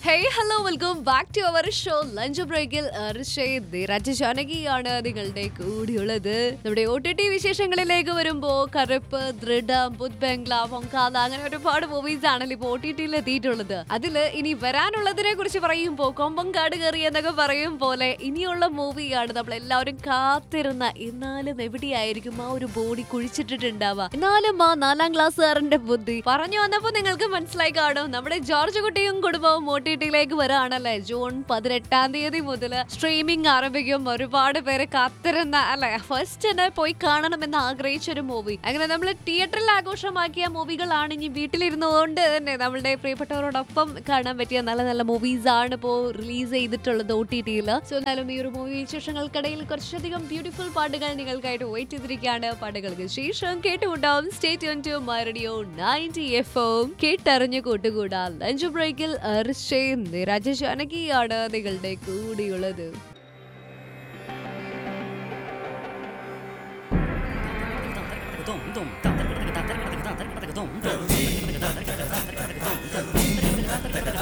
hey hello welcome back to our show lunch ബ്രേക്കിൽ ജാനകിയാണ് നിങ്ങളുടെ കൂടിയുള്ളത് നമ്മുടെ ഒ ടി ടി വിശേഷങ്ങളിലേക്ക് വരുമ്പോ കറുപ്പ് ദൃഢം ബുദ്ധ് ബംഗ്ല പൊങ്കാല അങ്ങനെ ഒരുപാട് മൂവീസ് ആണല്ലോ ഇപ്പൊ ഒ ടി ടിയിൽ എത്തിയിട്ടുള്ളത് അതില് ഇനി വരാനുള്ളതിനെ കുറിച്ച് പറയുമ്പോ കൊമ്പങ്കാട് കയറി എന്നൊക്കെ പറയും പോലെ ഇനിയുള്ള മൂവിയാണ് നമ്മൾ എല്ലാവരും കാത്തിരുന്ന എന്നാലും എവിടെയായിരിക്കും ആ ഒരു ബോഡി കുഴിച്ചിട്ടിട്ടുണ്ടാവുക എന്നാലും ആ നാലാം ക്ലാസ്സുകാരന്റെ ബുദ്ധി പറഞ്ഞു വന്നപ്പോ നിങ്ങൾക്ക് മനസ്സിലായി കാണും നമ്മുടെ ജോർജ് കുട്ടിയും കുടുംബവും ഒ ടി ടിയിലേക്ക് വരാണല്ലേ ജൂൺ പതിനെട്ടാം തീയതി മുതൽ സ്ട്രീമിംഗ് ആരംഭിക്കും ഒരുപാട് പേര് കാത്തിരുന്ന അല്ലെ ഫസ്റ്റ് തന്നെ പോയി കാണണമെന്ന് ആഗ്രഹിച്ച ഒരു മൂവി അങ്ങനെ നമ്മൾ തിയേറ്ററിൽ ആഘോഷമാക്കിയ മൂവികളാണ് ഇനി വീട്ടിലിരുന്നുകൊണ്ട് തന്നെ നമ്മളുടെ പ്രിയപ്പെട്ടവരോടൊപ്പം കാണാൻ പറ്റിയ നല്ല നല്ല മൂവീസ് ആണ് ഇപ്പോൾ റിലീസ് ചെയ്തിട്ടുള്ളത് ഒ ടി ടിയിൽ സോ എന്നാലും ഈ ഒരു മൂവി വിശേഷങ്ങൾക്കിടയിൽ കുറച്ചധികം ബ്യൂട്ടിഫുൾ പാട്ടുകൾ നിങ്ങൾക്കായിട്ട് വെയിറ്റ് ചെയ്തിരിക്കുകയാണ് പാട്ടുകൾക്ക് ശേഷം കേട്ടുമുണ്ടാവും stay tune to my radio ninety F M കേട്ടറിഞ്ഞു കൂട്ടുകൂടാ ലഞ്ച് ബ്രേക്കിൽ അർഷേ നിരാജ ജാനകിയാണ് നിങ്ങളുടെ കൂടിയുള്ളത് 咚咚